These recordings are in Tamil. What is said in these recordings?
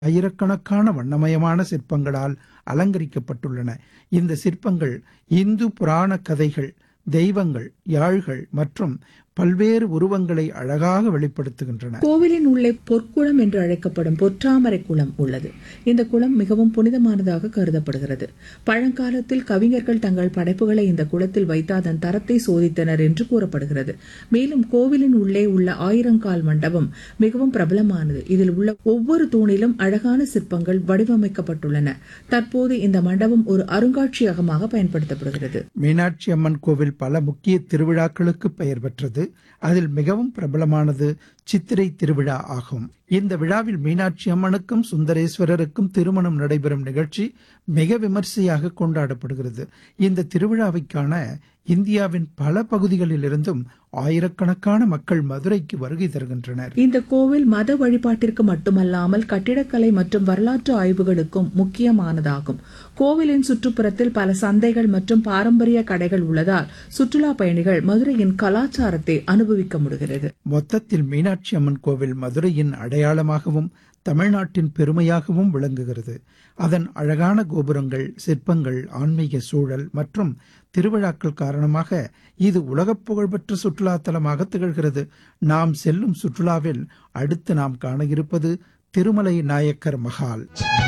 ஆயிரக்கணக்கான வண்ணமயமான சிற்பங்களால் அலங்கரிக்கப்பட்டுள்ளன இந்த சிற்பங்கள் இந்து புராண கதைகள் தெய்வங்கள் யாழ்கள் மற்றும் பல்வேறு உருவங்களை அழகாக வெளிப்படுத்துகின்றன கோவிலின் உள்ளே பொற்குளம் என்று அழைக்கப்படும் பொற்றாமரை குளம் உள்ளது இந்த குளம் மிகவும் புனிதமானதாக கருதப்படுகிறது பழங்காலத்தில் கவிஞர்கள் தங்கள் படைப்புகளை இந்த குளத்தில் வைத்து அதன் தரத்தை சோதித்தனர் என்று கூறப்படுகிறது மேலும் கோவிலின் உள்ளே உள்ள ஆயிரங்கால் மண்டபம் மிகவும் பிரபலமானது இதில் உள்ள ஒவ்வொரு தூணிலும் அழகான சிற்பங்கள் வடிவமைக்கப்பட்டுள்ளன தற்போது இந்த மண்டபம் ஒரு அருங்காட்சியகமாக பயன்படுத்தப்படுகிறது மீனாட்சி அம்மன் கோவில் பல முக்கிய திருவிழாக்களுக்கு பெயர் பெற்றது அதில் மிகவும் பிரபலமானது சித்திரை திருவிழா ஆகும் இந்த விழாவில் மீனாட்சி அம்மனுக்கும் சுந்தரேஸ்வரருக்கும் திருமணம் நடைபெறும் நிகழ்ச்சி மிக விமர்சையாக கொண்டாடப்படுகிறது இந்த திருவிழாவை காண இந்தியாவின் பல பகுதிகளில் இருந்தும் ஆயிரக்கணக்கான மக்கள் மதுரைக்கு வருகை தருகின்றனர் இந்த கோவில் மத வழிபாட்டிற்கு மட்டுமல்லாமல் கட்டிடக்கலை மற்றும் வரலாற்று ஆய்வுகளுக்கும் முக்கியமானதாகும் கோவிலின் சுற்றுப்புறத்தில் பல சந்தைகள் மற்றும் பாரம்பரிய கடைகள் உள்ளதால் சுற்றுலா பயணிகள் மதுரையின் கலாச்சாரத்தை அனுபவிக்க முடிகிறது மொத்தத்தில் மீனாட்சி அம்மன் கோவில் மதுரையின் அடையாளமாகவும் தமிழ்நாட்டின் பெருமையாகவும் விளங்குகிறது அதன் அழகான கோபுரங்கள் சிற்பங்கள் ஆன்மீக சூழல் மற்றும் திருவிழாக்கள் காரணமாக இது உலகப் புகழ்பெற்ற சுற்றுலா தலமாக திகழ்கிறது நாம் செல்லும் சுற்றுலாவில் அடுத்து நாம் காண இருப்பது திருமலை நாயக்கர் மஹால்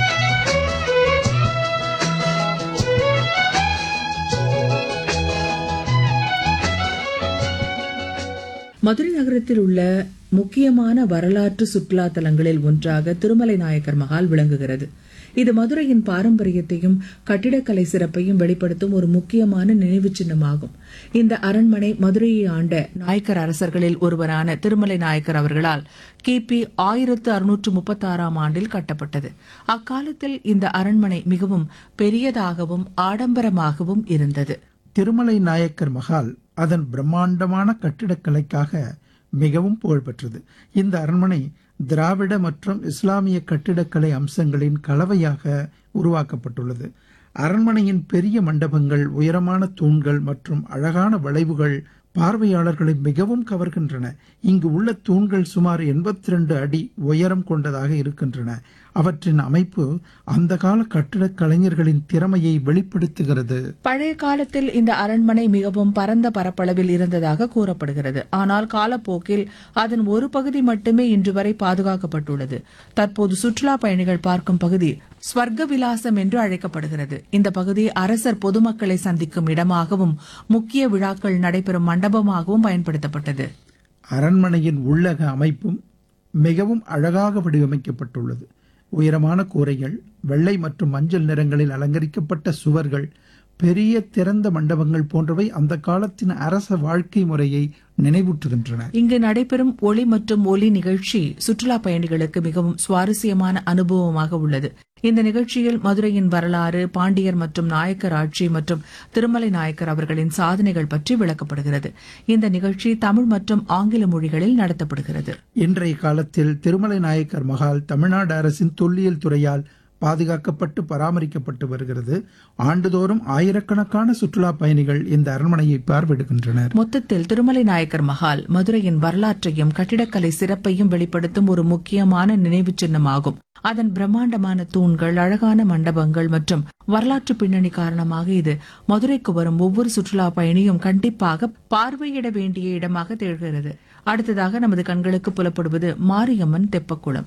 மதுரை நகரத்தில் உள்ள முக்கியமான வரலாற்று சுற்றுலா தலங்களில் ஒன்றாக திருமலை நாயக்கர் மஹால் விளங்குகிறது இது மதுரையின் பாரம்பரியத்தையும் கட்டிடக்கலை சிறப்பையும் வெளிப்படுத்தும் ஒரு முக்கியமான நினைவு சின்னமாகும் இந்த அரண்மனை மதுரையை ஆண்ட நாயக்கர் அரசர்களில் ஒருவரான திருமலை நாயக்கர் அவர்களால் கிபி ஆயிரத்து அறுநூற்று முப்பத்தி ஆறாம் ஆண்டில் கட்டப்பட்டது அக்காலத்தில் இந்த அரண்மனை மிகவும் பெரியதாகவும் ஆடம்பரமாகவும் இருந்தது திருமலை நாயக்கர் மஹால் அதன் பிரம்மாண்டமான கட்டிடக்கலைக்காக மிகவும் புகழ்பெற்றது இந்த அரண்மனை திராவிட மற்றும் இஸ்லாமிய கட்டிடக்கலை அம்சங்களின் கலவையாக உருவாக்கப்பட்டுள்ளது அரண்மனையின் பெரிய மண்டபங்கள் உயரமான தூண்கள் மற்றும் அழகான வளைவுகள் பார்வையாளர்களை மிகவும் கவர்கின்றன இங்கு உள்ள தூண்கள் சுமார் எண்பத்தி ரெண்டு அடி உயரம் கொண்டதாக இருக்கின்றன அவற்றின் அமைப்பு அந்த கால கட்டிடக் கலைஞர்களின் திறமையை வெளிப்படுத்துகிறது பழைய காலத்தில் இந்த அரண்மனை மிகவும் பரந்த பரப்பளவில் இருந்ததாக கூறப்படுகிறது ஆனால் காலப்போக்கில் அதன் ஒரு பகுதி மட்டுமே இன்று வரை பாதுகாக்கப்பட்டுள்ளது தற்போது சுற்றுலா பயணிகள் பார்க்கும் பகுதி ஸ்வர்க்க விலாசம் என்று அழைக்கப்படுகிறது இந்த பகுதி அரசர் பொதுமக்களை சந்திக்கும் இடமாகவும் முக்கிய விழாக்கள் நடைபெறும் மண்டபமாகவும் பயன்படுத்தப்பட்டது அரண்மனையின் உள்ளக அமைப்பும் மிகவும் அழகாக வடிவமைக்கப்பட்டுள்ளது உயரமான கூரைகள் வெள்ளை மற்றும் மஞ்சள் நிறங்களில் அலங்கரிக்கப்பட்ட சுவர்கள் பெரிய திறந்த மண்டபங்கள் போன்றவை அந்த காலத்தின் அரச வாழ்க்கை முறையை நினைவூட்டுகின்றன இங்கு நடைபெறும் ஒளி மற்றும் ஒலி நிகழ்ச்சி சுற்றுலா பயணிகளுக்கு மிகவும் சுவாரஸ்யமான அனுபவமாக உள்ளது இந்த நிகழ்ச்சியில் மதுரையின் வரலாறு பாண்டியர் மற்றும் நாயக்கர் ஆட்சி மற்றும் திருமலை நாயக்கர் அவர்களின் சாதனைகள் பற்றி விளக்கப்படுகிறது இந்த நிகழ்ச்சி தமிழ் மற்றும் ஆங்கில மொழிகளில் நடத்தப்படுகிறது இன்றைய காலத்தில் திருமலை நாயக்கர் மகால் தமிழ்நாடு அரசின் தொல்லியல் துறையால் பாதுகாக்கப்பட்டு பராமரிக்கப்பட்டு வருகிறது ஆண்டுதோறும் ஆயிரக்கணக்கான சுற்றுலா பயணிகள் இந்த அரண்மனையை பார்வையிடுகின்றனர் மொத்தத்தில் திருமலை நாயக்கர் மஹால் மதுரையின் வரலாற்றையும் கட்டிடக்கலை சிறப்பையும் வெளிப்படுத்தும் ஒரு முக்கியமான நினைவு சின்னமாகும் அதன் பிரம்மாண்டமான தூண்கள் அழகான மண்டபங்கள் மற்றும் வரலாற்று பின்னணி காரணமாக இது மதுரைக்கு வரும் ஒவ்வொரு சுற்றுலா பயணியும் கண்டிப்பாக பார்வையிட வேண்டிய இடமாக திகழ்கிறது அடுத்ததாக நமது கண்களுக்கு புலப்படுவது மாரியம்மன் தெப்பக்குளம்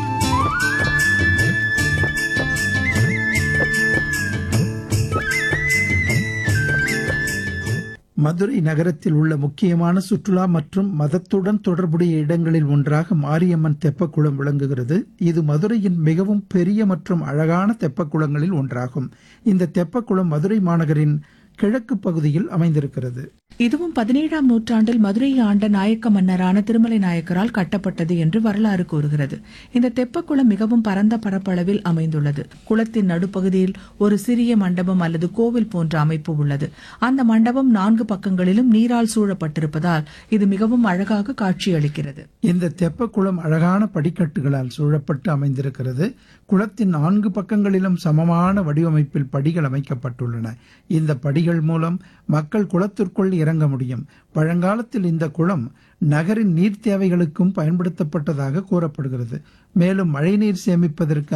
மதுரை நகரத்தில் உள்ள முக்கியமான சுற்றுலா மற்றும் மதத்துடன் தொடர்புடைய இடங்களில் ஒன்றாக மாரியம்மன் தெப்பக்குளம் விளங்குகிறது இது மதுரையின் மிகவும் பெரிய மற்றும் அழகான தெப்பக்குளங்களில் ஒன்றாகும் இந்த தெப்பக்குளம் மதுரை மாநகரின் கிழக்கு பகுதியில் அமைந்திருக்கிறது இதுவும் பதினேழாம் நூற்றாண்டில் மதுரையை ஆண்ட நாயக்க மன்னரான திருமலை நாயக்கரால் கட்டப்பட்டது என்று வரலாறு கூறுகிறது இந்த தெப்பக்குளம் மிகவும் பரந்த பரப்பளவில் அமைந்துள்ளது குளத்தின் நடுப்பகுதியில் ஒரு சிறிய மண்டபம் அல்லது கோவில் போன்ற அமைப்பு உள்ளது அந்த மண்டபம் நான்கு பக்கங்களிலும் நீரால் சூழப்பட்டிருப்பதால் இது மிகவும் அழகாக காட்சியளிக்கிறது இந்த தெப்பக்குளம் அழகான படிக்கட்டுகளால் சூழப்பட்டு அமைந்திருக்கிறது குளத்தின் நான்கு பக்கங்களிலும் சமமான வடிவமைப்பில் படிகள் அமைக்கப்பட்டுள்ளன இந்த படிகள் மூலம் மக்கள் குளத்திற்குள் இறங்க முடியும் பழங்காலத்தில் இந்த குளம் நகரின் நீர் தேவைகளுக்கும் பயன்படுத்தப்பட்டதாக கூறப்படுகிறது மேலும் மழைநீர் சேமிப்பதற்கு